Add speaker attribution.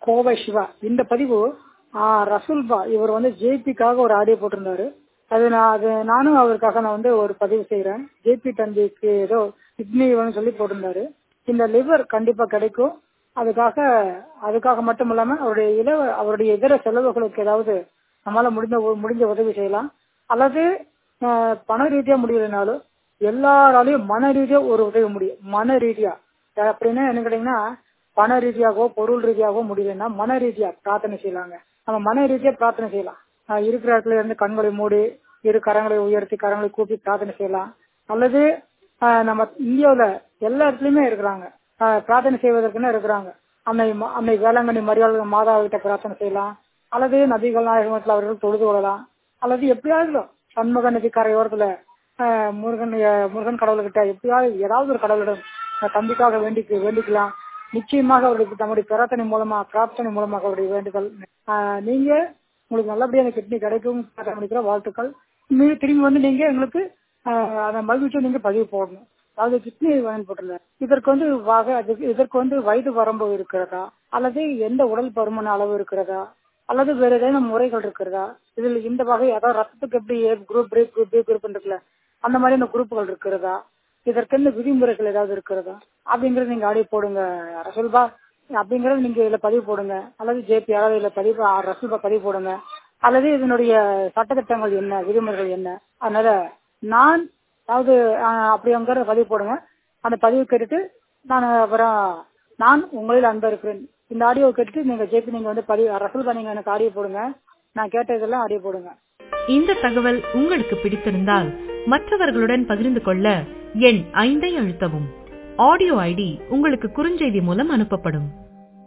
Speaker 1: கோவை சிவா இந்த பதிவு ஆ, ரசூல்பா இவர் வந்து ஜேபிக்காக ஒரு ஆடியோ போட்டிருந்தாரு அது நான் அது நானும் அவருக்காக நான் வந்து ஒரு பதிவு செய்யறேன் ஜேபி தம்பிக்கு ஏதோ கிட்னி வேணும்னு சொல்லி போட்டிருந்தாரு இந்த லிவர் கண்டிப்பா கிடைக்கும் அதுக்காக அதுக்காக மட்டும் இல்லாம அவருடைய இல அவருடைய இதர செலவுகளுக்கு ஏதாவது நம்மளால முடிஞ்ச முடிஞ்ச உதவி செய்யலாம் அல்லது ஆஹ், பண ரீதியா முடியலைனாலும் எல்லாராலையும் மன ரீதியா ஒரு உதவி முடியும் மன ரீதியா அப்படின்னா என்ன கேட்டீங்கன்னா பண ரீதியாகவோ பொருள் ரீதியாகவோ முடியலன்னா மன ரீதியா பிரார்த்தனை செய்யலாங்க நம்ம மன ரீதியா பிரார்த்தனை செய்யலாம் ஆஹ், இருக்கிற இடத்துல இருந்து கண்களை மூடி இரு கரங்களை உயர்த்தி கரங்களை கூப்பி பிரார்த்தனை செய்யலாம் அல்லது ஆஹ், நம்ம இந்தியாவுல எல்லா இடத்துலயுமே இருக்கிறாங்க ஆஹ், பிரார்த்தனை செய்வதற்குன்னு இருக்கிறாங்க அன்னை ம- அன்னை வேளாங்கண்ணி மரியாதை மாதா கிட்ட பிரார்த்தனை செய்யலாம் அல்லது நபிகள் நாயகத்தில் அவர்கள் தொழுது கொள்ளலாம் அல்லது எப்படியாவது சண்முக நதி கரையோரத்துல ஆஹ், முருகன் ஆஹ், முருகன் கடவுள்கிட்ட எப்படியாவது ஏதாவது ஒரு கடவுளிடம் ஆஹ், தம்பிக்காக வேண்டிக்கு வேண்டிக்கலாம் நிச்சயமாக அவர்களுக்கு தம்முடைய பிரார்த்தனை மூலமா பிரார்த்தனை மூலமாக அவருடைய வேண்டுதல் ஆஹ், நீங்க உங்களுக்கு நல்லபடியா அந்த கிட்னி கிடைக்கும் பண்ணிக்கிற வாழ்த்துக்கள் மீ- திரும்பி வந்து நீங்க எங்களுக்கு ஆஹ், அந்த மகிழ்ச்சியை நீங்க பதிவு போடணும் அதாவது கிட்னி வேணும் போட்டுல இதற்கு வந்து வகை அதுக்கு- இதற்கு வந்து வயது வரம்பு இருக்கிறதா அல்லது எந்த உடல் பருமன் அளவு இருக்கிறதா அல்லது வேற ஏதேனும் முறைகள் இருக்கிறதா இதில் இந்த வகை அதாவது ரத்தத்துக்கு எப்படி குரூப் பிரேக் குரூப் பி குரூப் இருக்குல்ல அந்த மாதிரியான குரூப்புகள் இருக்கிறதா இதற்கென்ன விதிமுறைகள் ஏதாவது இருக்கிறதா அப்படிங்கறது நீங்க ஆடியோ போடுங்க ரசூல்பா அப்படிங்கறது நீங்க இதுல பதிவு போடுங்க அல்லது ஜேபி அதாவது இதுல பதிவு ஆ, ரசூல்பா பதிவு போடுங்க அல்லது இதனுடைய சட்டத்திட்டங்கள் என்ன விதிமுறைகள் என்ன அதனால நான் அதாவது ஆஹ், அப்படிங்கிற பதிவு போடுங்க அந்த பதிவு கேட்டுட்டு நான் அப்புறம் நான் உங்களில் அன்பா இருக்கிறேன் இந்த ஆடியோ கேட்டுட்டு நீங்க ஜேபி நீங்க வந்து பதிவு ரசூல்பா நீங்க எனக்கு ஆடியோ போடுங்க நான் கேட்டதெல்லாம் ஆடியோ போடுங்க
Speaker 2: இந்த தகவல் உங்களுக்கு பிடித்திருந்தால் மற்றவர்களுடன் பகிர்ந்து கொள்ள எண் ஐந்தை அழுத்தவும் ஆடியோ ஐடி உங்களுக்கு குறுஞ்செய்தி மூலம் அனுப்பப்படும்